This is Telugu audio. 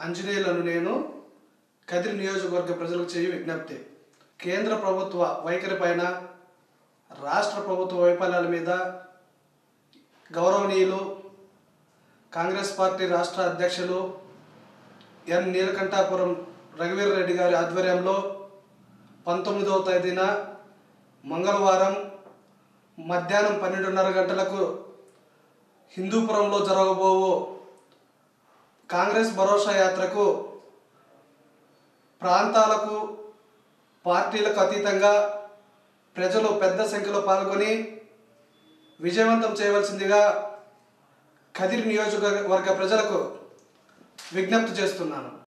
ఆంజనేయులను నేను కదిరి నియోజకవర్గ ప్రజలకు చేయి విజ్ఞప్తి కేంద్ర ప్రభుత్వ వైఖరి పైన రాష్ట్ర ప్రభుత్వ వైఫల్యాల మీద గౌరవనీయులు కాంగ్రెస్ పార్టీ రాష్ట్ర అధ్యక్షులు ఎన్ నీలకంఠాపురం రఘువీర్ రెడ్డి గారి ఆధ్వర్యంలో పంతొమ్మిదవ తేదీన మంగళవారం మధ్యాహ్నం పన్నెండున్నర గంటలకు హిందూపురంలో జరగబోవు కాంగ్రెస్ భరోసా యాత్రకు ప్రాంతాలకు పార్టీలకు అతీతంగా ప్రజలు పెద్ద సంఖ్యలో పాల్గొని విజయవంతం చేయవలసిందిగా కదిరి నియోజకవర్గ ప్రజలకు విజ్ఞప్తి చేస్తున్నాను